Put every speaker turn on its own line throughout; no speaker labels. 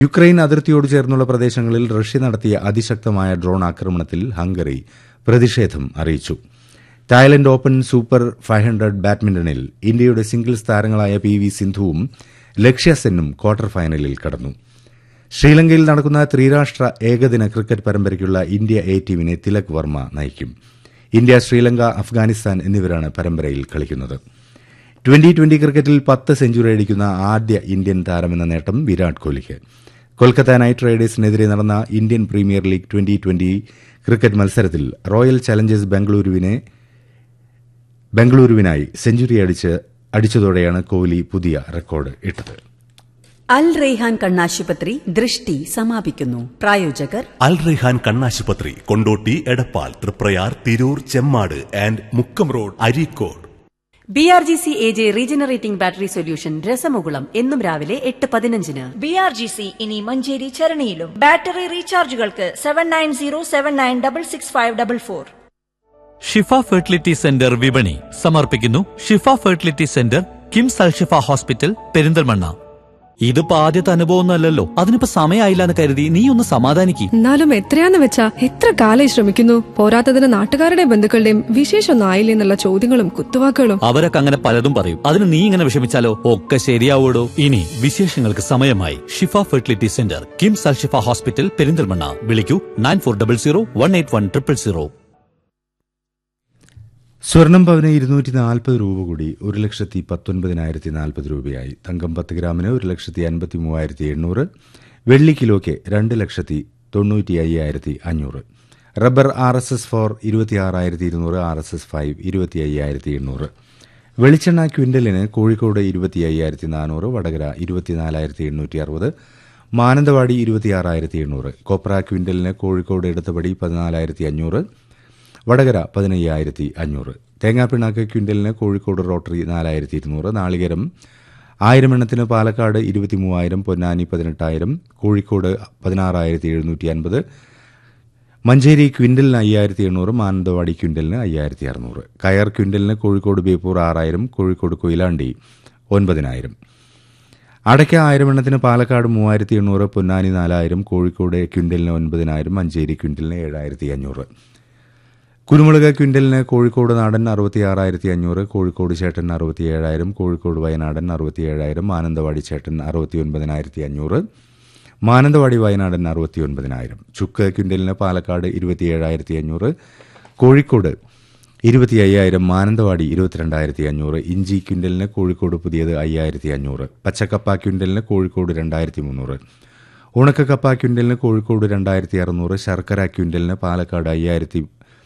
Ukraine അതിർത്തിയോട് ചേർന്നുള്ള പ്രദേശങ്ങളിൽ Russia നടത്തിയ അതിശക്തമായ ഡ്രോൺ ആക്രമണത്തിൽ ഹംഗറി പ്രതിഷേധം അറിയിച്ചു Thailand open super five hundred ബാഡ്മിന്റണിൽ ഇന്ത്യയുടെ സിംഗിൾസ് താരങ്ങളായ പി വി സിന്ധുവും ലക്ഷ്യ സെന്നും ക്വാർട്ടർ ഫൈനലിൽ കടന്നു ശ്രീലങ്കയിൽ നടക്കുന്ന ത്രിരാഷ്ട്ര ഏകദിന ക്രിക്കറ്റ് പരമ്പരയ്ക്കുള്ള ഇന്ത്യ എ ടീമിനെ തിലക് വർമ്മ നയിക്കും ഇന്ത്യ ശ്രീലങ്ക അഫ്ഗാനിസ്ഥാൻ എന്നിവരാണ് പരമ്പരയിൽ കളിക്കുന്നത് ട്വന്റി ട്വന്റി ക്രിക്കറ്റിൽ പത്ത് സെഞ്ചുറി അടിക്കുന്ന ആദ്യ ഇന്ത്യൻ താരമെന്ന നേട്ടം വിരാട് കോഹ്ലിക്ക് കൊൽക്കത്ത നൈറ്റ് റൈഡേഴ്സിനെതിരെ നടന്ന Indian premier league twenty twenty cricket മത്സരത്തിൽ റോയൽ ചലഞ്ചേഴ്സ് ബംഗളൂരുവിനെ ബംഗളൂരുവിനായി സെഞ്ചുറി അടിച്ച് അടിച്ചതോടെയാണ് കോഹ്ലി പുതിയ റെക്കോർഡ് ഇട്ടത്
അൽ റെയ്ഹാൻ കണ്ണാശുപത്രി ദൃഷ്ടി സമാപിക്കുന്നു പ്രായോജകർ
അൽ റെഹാൻ കണ്ണാശുപത്രി Kondotty Edappal Triprayar Tirur Chemmad and Mukkam road Areekode
B R G C A J regenerating battery solution രസമുകുളം എന്നും രാവിലെ എട്ട് പതിനഞ്ചിന്
ബി ആർ ജി സി ഇനി മഞ്ചേരി ചരണിയിലും ബാറ്ററി റീചാർജുകൾക്ക് seven nine zero seven nine double six five double four
Shifa fertility centre വിപണി സമർപ്പിക്കുന്നു Shifa fertility centre KIMS Alshifa hospital Perinthalmanna ഇതിപ്പോ ആദ്യത്തെ അനുഭവമൊന്നുമല്ലല്ലോ അതിനിപ്പോ സമയമായില്ല എന്ന് കരുതി നീ ഒന്ന് സമാധാനിക്ക്
എന്നാലും എത്രയാന്ന് വെച്ചാ എത്ര കാലായി ശ്രമിക്കുന്നു പോരാത്തതിന് നാട്ടുകാരുടെയും ബന്ധുക്കളുടെയും വിശേഷമൊന്നും ആയില്ലേ എന്നുള്ള ചോദ്യങ്ങളും കുത്തുവാക്കുകളും
അവരൊക്കെ അങ്ങനെ പലതും പറയും അതിന് നീ ഇങ്ങനെ വിഷമിച്ചാലോ ഒക്കെ ശരിയാവൂടോ ഇനി വിശേഷങ്ങൾക്ക് സമയമായി Shifa fertility centre KIMS Alshifa hospital Perinthalmanna വിളിക്കൂ nine four double zero one eight one triple zero
സ്വർണം പവന് ഇരുന്നൂറ്റി നാൽപ്പത് രൂപ കൂടി ഒരു ലക്ഷത്തി പത്തൊൻപതിനായിരത്തി നാൽപ്പത് രൂപയായി തങ്കം പത്ത് ഗ്രാമിന് ഒരു ലക്ഷത്തി അൻപത്തി മൂവായിരത്തി എണ്ണൂറ് വെള്ളി കിലോയ്ക്ക് രണ്ട് ലക്ഷത്തി തൊണ്ണൂറ്റി അയ്യായിരത്തി അഞ്ഞൂറ് rubber R S S four ഇരുപത്തിയാറായിരത്തി ഇരുന്നൂറ് ആർ എസ് എസ് ഫൈവ് ഇരുപത്തി അയ്യായിരത്തി എണ്ണൂറ് വെളിച്ചെണ്ണ ക്വിൻ്റലിന് കോഴിക്കോട് ഇരുപത്തി അയ്യായിരത്തി നാനൂറ് വടകര ഇരുപത്തിനാലായിരത്തി എണ്ണൂറ്റി അറുപത് മാനന്തവാടി ഇരുപത്തിയാറായിരത്തി എണ്ണൂറ് കൊപ്ര ക്വിൻ്റലിന് കോഴിക്കോട് എടുത്തപടി പതിനാലായിരത്തി അഞ്ഞൂറ് വടകര പതിനയ്യായിരത്തി അഞ്ഞൂറ് തേങ്ങാപ്പിണ്ണാക്ക് ക്വിൻ്റലിന് കോഴിക്കോട് റോട്ടറി നാലായിരത്തി ഇരുന്നൂറ് നാളികേരം ആയിരം എണ്ണത്തിന് പാലക്കാട് ഇരുപത്തി മൂവായിരം പൊന്നാനി പതിനെട്ടായിരം കോഴിക്കോട് പതിനാറായിരത്തി എഴുന്നൂറ്റി അൻപത് മഞ്ചേരി ക്വിൻ്റലിന് അയ്യായിരത്തി എണ്ണൂറ് മാനന്തവാടി ക്വിൻ്റലിന് അയ്യായിരത്തി അറുന്നൂറ് കയർ ക്വിൻ്റലിന് കോഴിക്കോട് ബേപ്പൂർ ആറായിരം കോഴിക്കോട് കൊയിലാണ്ടി ഒൻപതിനായിരം അടയ്ക്ക ആയിരം എണ്ണത്തിന് പാലക്കാട് മൂവായിരത്തി എണ്ണൂറ് പൊന്നാനി നാലായിരം കോഴിക്കോട് ക്വിൻ്റലിന് ഒൻപതിനായിരം മഞ്ചേരി ക്വിൻ്റലിന് ഏഴായിരത്തി അഞ്ഞൂറ് കുരുമുളക് ക്വിൻ്റലിന് കോഴിക്കോട് നാടൻ അറുപത്തിയാറായിരത്തി അഞ്ഞൂറ് കോഴിക്കോട് ചേട്ടൻ അറുപത്തിയേഴായിരം കോഴിക്കോട് വയനാടൻ അറുപത്തിയേഴായിരം മാനന്തവാടി ചേട്ടൻ അറുപത്തി ഒൻപതിനായിരത്തി അഞ്ഞൂറ് മാനന്തവാടി വയനാടൻ അറുപത്തി ഒൻപതിനായിരം ചുക്ക് ക്വിൻ്റലിന് പാലക്കാട് ഇരുപത്തിയേഴായിരത്തി അഞ്ഞൂറ് കോഴിക്കോട് ഇരുപത്തി അയ്യായിരം മാനന്തവാടി ഇരുപത്തിരണ്ടായിരത്തി അഞ്ഞൂറ് ഇഞ്ചി ക്വിൻ്റലിന് കോഴിക്കോട് പുതിയത് അയ്യായിരത്തി അഞ്ഞൂറ് പച്ചക്കപ്പ ക്വിൻ്റലിന് കോഴിക്കോട് രണ്ടായിരത്തി മുന്നൂറ് ഉണക്കക്കപ്പ ക്വിൻ്റലിന് കോഴിക്കോട് രണ്ടായിരത്തി അറുന്നൂറ് ശർക്കര ക്വിൻ്റലിന് പാലക്കാട് അയ്യായിരത്തി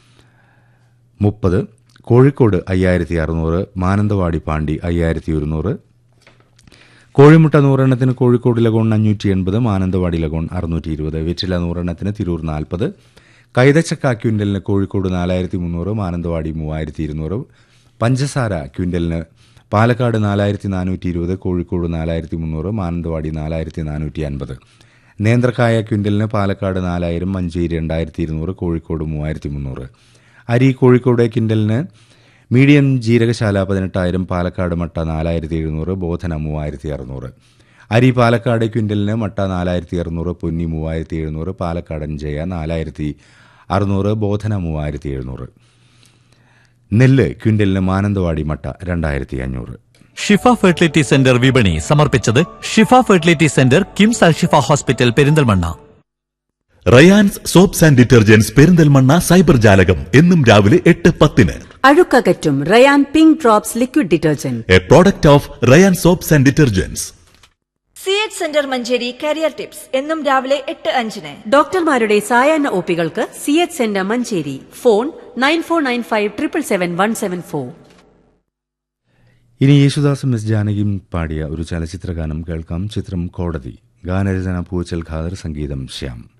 മുപ്പത് കോഴിക്കോട് അയ്യായിരത്തി അറുന്നൂറ് മാനന്തവാടി പാണ്ടി അയ്യായിരത്തി ഒരുന്നൂറ് കോഴിമുട്ട നൂറെണ്ണത്തിന് കോഴിക്കോട് ലഗോൺ അഞ്ഞൂറ്റി എൺപത് മാനന്തവാടി ലഗോൺ അറുന്നൂറ്റി ഇരുപത് വെറ്റില നൂറെണ്ണത്തിന് തിരൂർ നാൽപ്പത് കൈതച്ചക്ക ക്വിൻ്റലിന് കോഴിക്കോട് നാലായിരത്തി മുന്നൂറ് മാനന്തവാടി മൂവായിരത്തി ഇരുന്നൂറ് പഞ്ചസാര ക്വിൻ്റലിന് പാലക്കാട് നാലായിരത്തി നാനൂറ്റി ഇരുപത് കോഴിക്കോട് നാലായിരത്തി മുന്നൂറ് മാനന്തവാടി നാലായിരത്തി നാനൂറ്റി അൻപത് നേന്ത്രക്കായ ക്വിൻ്റലിന് പാലക്കാട് നാലായിരം മഞ്ചേരി രണ്ടായിരത്തി ഇരുന്നൂറ് കോഴിക്കോട് മൂവായിരത്തി മുന്നൂറ് അരി കോഴിക്കോട് കിൻഡലിന് മീഡിയം ജീരകശാല പതിനെട്ടായിരം പാലക്കാട് മട്ട നാലായിരത്തി എഴുന്നൂറ് ബോധന മൂവായിരത്തി അറുന്നൂറ് അരി പാലക്കാട് ക്വിൻ്റലിന് മട്ട നാലായിരത്തി അറുന്നൂറ് പൊന്നി മൂവായിരത്തി എഴുന്നൂറ് പാലക്കാടൻ ജയ നാലായിരത്തി അറുന്നൂറ് ബോധന മൂവായിരത്തി എഴുന്നൂറ് നെല്ല് ക്വിൻ്റലിന് മാനന്തവാടി മട്ട രണ്ടായിരത്തി അഞ്ഞൂറ്
ഷിഫ ഫെർട്ടിലിറ്റി സെന്റർ വിപണി സമർപ്പിച്ചത് Shifa fertility centre KIMS Alshifa hospital Perinthalmanna
Rayan's soaps and detergents Perinthalmanna cyber ജാലകം എന്നും രാവിലെ എട്ട് പത്തിന്
അഴുക്കകറ്റും Rayan pink drops liquid detergent
a product of Rayan soaps and detergents
C H centre Manjeri career tips എന്നും രാവിലെ എട്ട് അഞ്ചിന്
ഡോക്ടർമാരുടെ സായാഹ്ന ഒപികൾക്ക് C H centre Manjeri phone nine four nine five triple seven one seven four
ഇനി യേശുദാസും എസ് ജാനകിയും പാടിയ ഒരു ചലച്ചിത്ര ഗാനം കേൾക്കാം ചിത്രം കോടതി ഗാനരചന പൂച്ചൽ ഖാദർ സംഗീതം ശ്യാം